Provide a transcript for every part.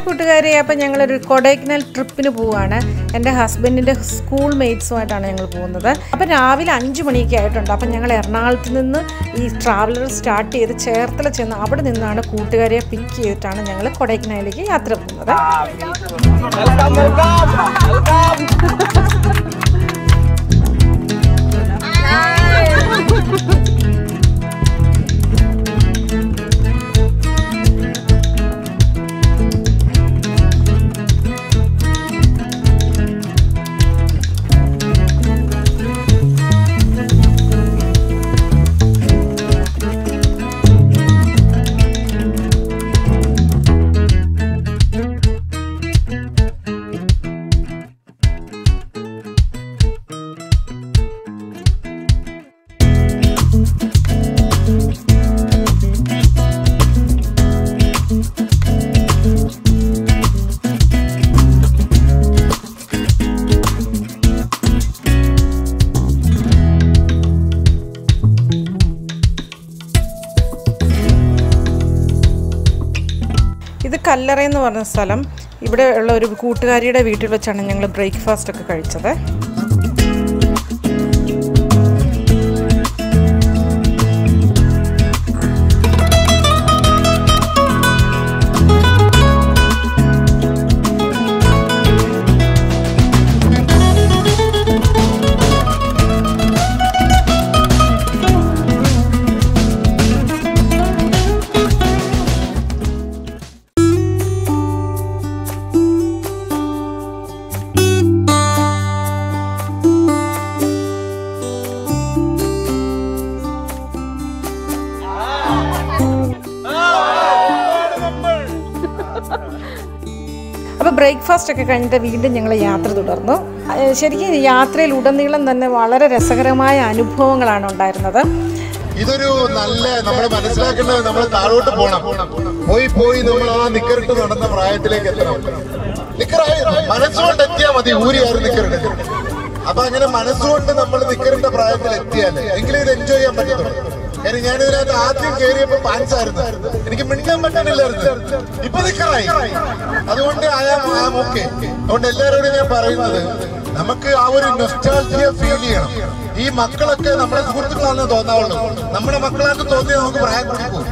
കൂട്ടുകാരെ അപ്പം ഞങ്ങളൊരു കൊടൈക്കനാൽ ട്രിപ്പിന് പോവുകയാണ് എൻ്റെ ഹസ്ബൻഡിൻ്റെ സ്കൂൾ മേറ്റ്സുമായിട്ടാണ് ഞങ്ങൾ പോകുന്നത് അപ്പം രാവിലെ അഞ്ച് മണിയൊക്കെ ആയിട്ടുണ്ട് അപ്പം ഞങ്ങൾ എറണാകുളത്ത് നിന്ന് ഈ ട്രാവലർ സ്റ്റാർട്ട് ചെയ്ത് ചേർത്തല ചെന്ന് അവിടെ നിന്നാണ് കൂട്ടുകാരെ പിക്ക് ചെയ്തിട്ടാണ് ഞങ്ങൾ കൊടൈക്കനാലിലേക്ക് യാത്ര പോകുന്നത് ഇത് കല്ലറ എന്ന് പറഞ്ഞ സ്ഥലം ഇവിടെ ഉള്ള ഒരു കൂട്ടുകാരിയുടെ വീട്ടിൽ വെച്ചാണ് ഞങ്ങൾ ബ്രേക്ക്ഫാസ്റ്റ് ഒക്കെ കഴിച്ചത് അപ്പോൾ ബ്രേക്ക്ഫാസ്റ്റ് ഒക്കെ കഴിഞ്ഞിട്ട് വീണ്ടും ഞങ്ങൾ യാത്ര തുടർന്നു ഏഹ് ശരിക്കും യാത്രയിൽ ഉടനീളം തന്നെ വളരെ രസകരമായ അനുഭവങ്ങളാണ് ഉണ്ടായിരുന്നത് ഇതൊരു നല്ല നമ്മൾ മനസ്സിലാക്കേണ്ടത് നമ്മൾ താഴോട്ട് പോകണം പോയി പോയി നമ്മൾ ആ നിക്കറിട്ട് നടന്ന പ്രായത്തിലേക്ക് എത്തണം നിക്കറായി മനസ്സുകൊണ്ട് എത്തിയാൽ മതി ഊരിയാരും നിക്കറിട്ട് അപ്പൊ അങ്ങനെ മനസ്സുകൊണ്ട് നമ്മൾ നിക്കറിന്റെ പ്രായത്തിൽ എത്തിയാല് എങ്കിലും ഇത് എൻജോയ് ചെയ്യാൻ പറ്റത്തുള്ളൂ കാര്യം ഞാൻ ഇതിനകത്ത് ആദ്യം കയറിയപ്പോ പാൻസ് ആയിരുന്നു എനിക്ക് മിണ്ടാൻ പറ്റണില്ലായിരുന്നു ഇപ്പൊ നിക്കറായി അതുകൊണ്ട് ആയാം ആയാം ഓക്കെ അതുകൊണ്ട് എല്ലാവരോടും ഞാൻ പറയുന്നത് നമുക്ക് ആ ഒരു നൊസ്റ്റാൾജിയ ഫീൽ ചെയ്യണം ഈ മക്കളൊക്കെ നമ്മുടെ സുഹൃത്തുക്കളാണെന്ന് തോന്നാവുള്ളൂ നമ്മുടെ മക്കളായിട്ട് തോന്നിയാൽ നമുക്ക് പ്രായം കൊടുക്കും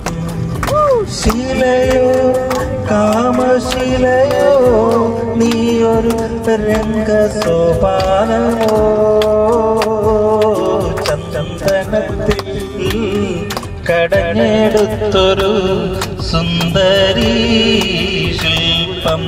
ശീലയോ കാമശീലയോ നീയൊരു രംഗ സോപാനമോ ചന്ദനത്തിൽ കടഞ്ഞെടുത്തൊരു സുന്ദരീ ശില്പം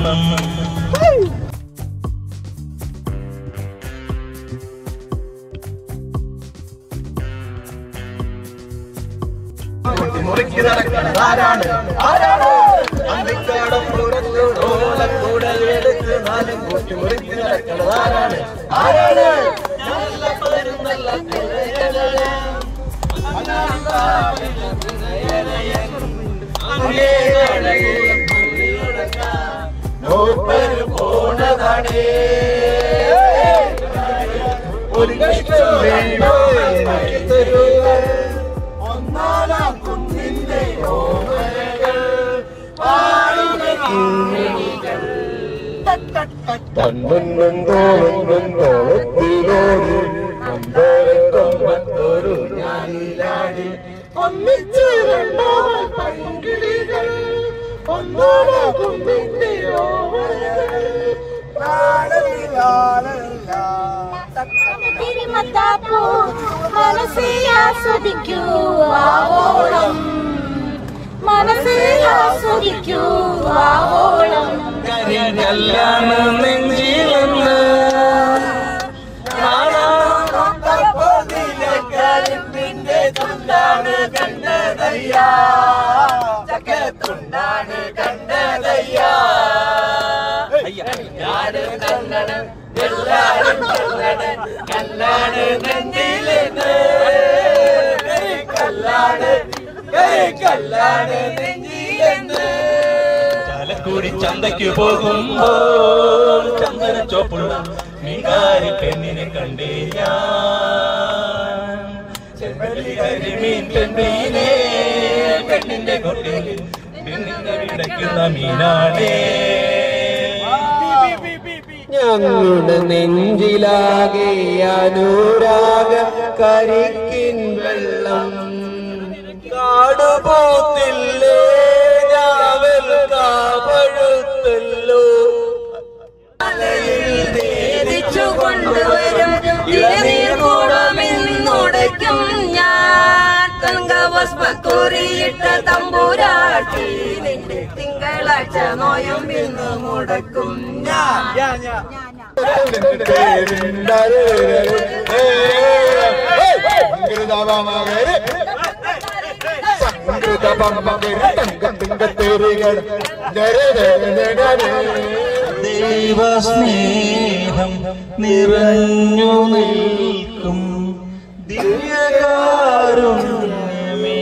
തിരുമത്താപ്പൂ മനസ്സേ ആസ്വദിക്കൂ ആവോളം മനസ്സേ ആസ്വദിക്കൂ ആവോളം കല്യാണം നെഞ്ചിലെന്ന് ചാലക്കുടി ചന്തയ്ക്ക് പോകുമ്പോൾ ചന്ദന ചോപ്പുള്ള മീൻകാരി പെണ്ണിനെ കണ്ടേ ഞാൻ ചെമ്പല്ലി കരിമീൻ പെണ്ണീനെ പെണ്ണിന്റെ കൊട്ടിൽ പെണ്ണിനെ വിടയ്ക്കുന്ന മീനാടേ ഞങ്ങളുടെ നെഞ്ചിലാകെ അനുരാഗ കരിക്കിൻ വെള്ളം കാടുപോത്തില്ലേ ഞാവൽ കാപഴുത്തല്ലോ തിരിച്ചു കൊണ്ടുവരും ഇളനീർ കൂടമെന്നുടയ്ക്കും ഞാൻ തങ്കവസ്മക്കുറിയിട്ട തമ്പുരാട്ടി നിന്റെ തിങ്കളാഴ്ച നോയും ഇന്ന് മുടക്കും ഞാൻ ദൈവസ്നേഹം നിറഞ്ഞു നിൽക്കും ദിവ്യകാരുണ്യമേ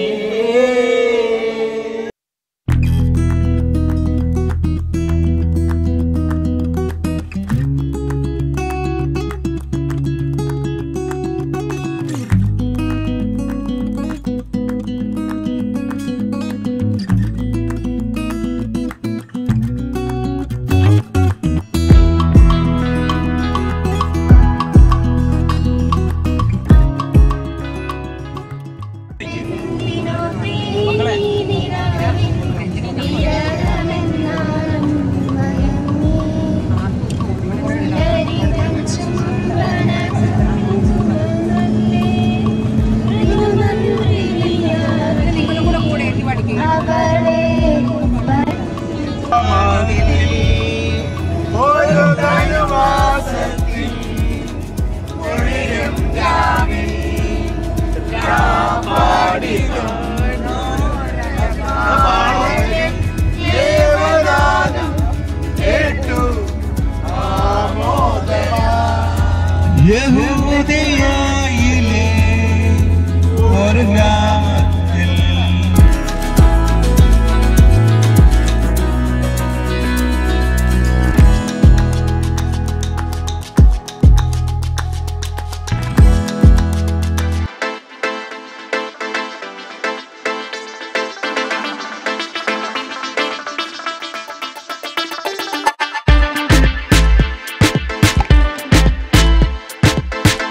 യഹൂദിയായിലെ ഒരു ഗ്രാമത്തിൽ ും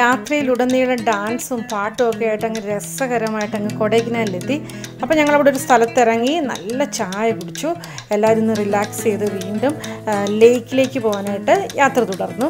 യാത്രയിലുടനീളം ഡാൻസും പാട്ടും ഒക്കെ ആയിട്ട് അങ്ങ് രസകരമായിട്ട് അങ്ങ് കൊടൈക്കനാലിലെത്തി അപ്പോൾ ഞങ്ങളവിടെ ഒരു സ്ഥലത്തിറങ്ങി നല്ല ചായ കുടിച്ചു എല്ലാവരും ഒന്ന് റിലാക്സ് ചെയ്ത് വീണ്ടും ആ, ലേക്കിലേക്ക് പോകാനായിട്ട് യാത്ര തുടർന്നു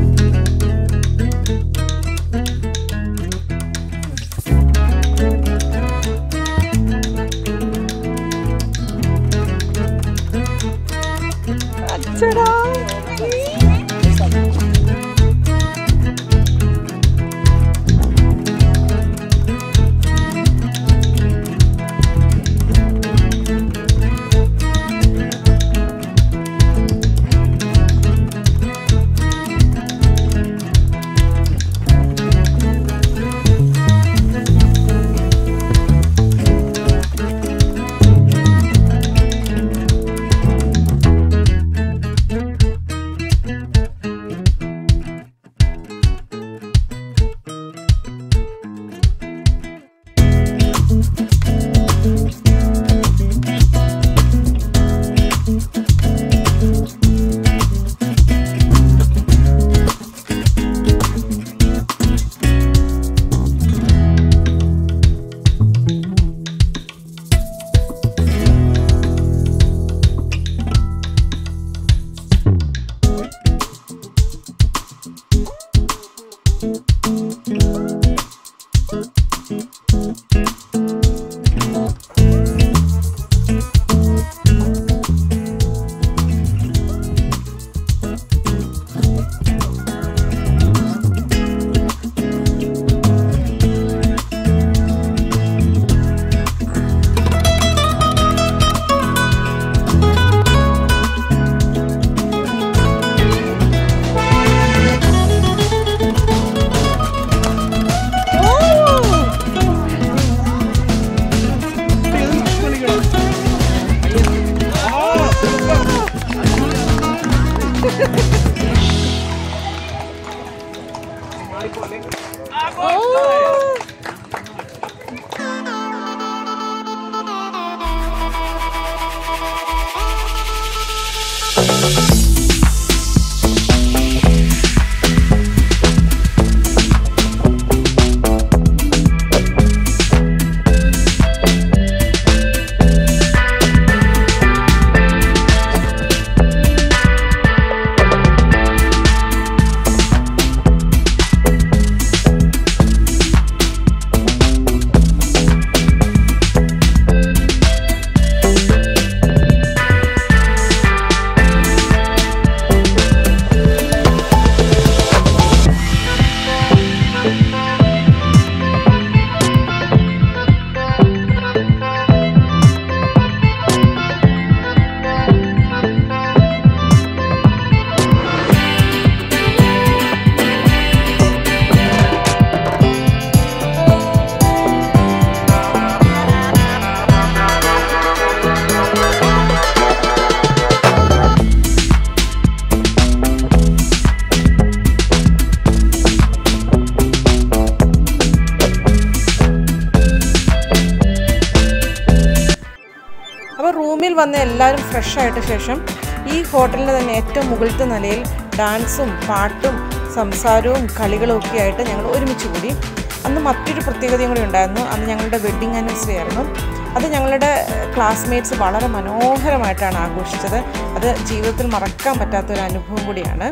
അപ്പോൾ റൂമിൽ വന്ന് എല്ലാവരും ഫ്രഷ് ആയിട്ട് ശേഷം ഈ ഹോട്ടലിൻ്റെ തന്നെ ഏറ്റവും മുകളിലത്തെ നിലയിൽ ഡാൻസും പാട്ടും സംസാരവും കളികളും ഒക്കെ ആയിട്ട് ഞങ്ങൾ ഒരുമിച്ച് കൂടി അന്ന് മറ്റൊരു പ്രത്യേകതയും കൂടി ഉണ്ടായിരുന്നു അന്ന് ഞങ്ങളുടെ വെഡ്ഡിങ് ആനിവേഴ്സറി ആയിരുന്നു അത് ഞങ്ങളുടെ ക്ലാസ്മേറ്റ്സ് വളരെ മനോഹരമായിട്ടാണ് ആഘോഷിച്ചത് അത് ജീവിതത്തിൽ മറക്കാൻ പറ്റാത്തൊരു അനുഭവം കൂടിയാണ്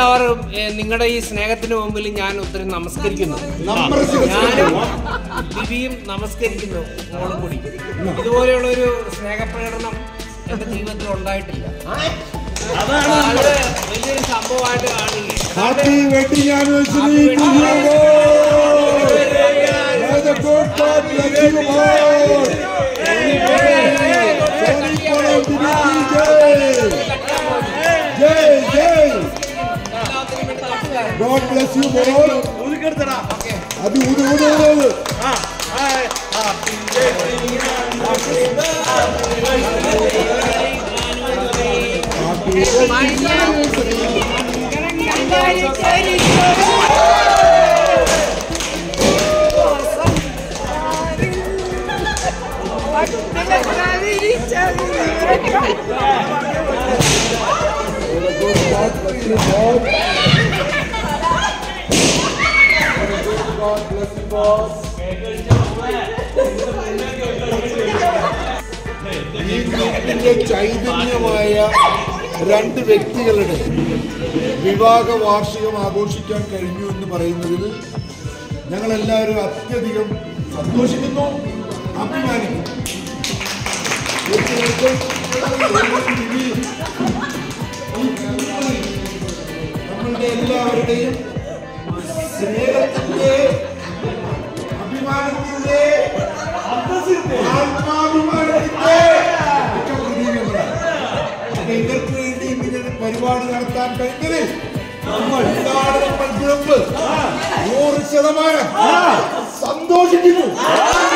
മിക്കവാറും നിങ്ങളുടെ ഈ സ്നേഹത്തിന് മുമ്പിൽ ഞാൻ ഒത്തിരി നമസ്കരിക്കുന്നു ഞാനും ദിവ്യയും നമസ്കരിക്കുന്നു മോളും കൂടി ഇതുപോലെയുള്ള ഒരു സ്നേഹപ്രകടനം എന്റെ ജീവിതത്തിൽ ഉണ്ടായിട്ടില്ല അത് വലിയൊരു സംഭവമായിട്ട് കാണുകയാണ് happy wedding anniversary to you May the good God bless you all. Sorry for our divinity. Jai, Jai. God bless you all. അത് ഊത് ഊത് ഊത് ഊത്. Happy wedding anniversary. May the good God bless you all. May the good God bless you all. ഈ വീട്ടിന്റെ ചൈതന്യമായ രണ്ട് വ്യക്തികളുടെ വിവാഹ വാർഷികം ആഘോഷിക്കാൻ കഴിഞ്ഞു എന്ന് പറയുന്നതിൽ ഞങ്ങൾ എല്ലാവരും അത്യധികം സന്തോഷിക്കുന്നു അഭിമാനിക്കുന്നു തീർച്ചയായിട്ടും ഈ കുടുംബത്തിൽ നമ്മളുടെ എല്ലാവരുടെയും സ്നേഹത്തിന്റെ അഭിമാനത്തിന്റെ ആത്മാഭിമാനത്തിന്റെ ഒക്കെ പ്രതീകങ്ങളാണ് അപ്പൊ ഇവർക്ക് വേണ്ടി ഇങ്ങനെ ഒരു പരിപാടി നടത്താൻ കഴിഞ്ഞതിൽ നമ്മൾ ഇതാണ് നമ്മൾ കുഴപ്പ് നൂറ് ശതമാനം സന്തോഷിക്കുന്നു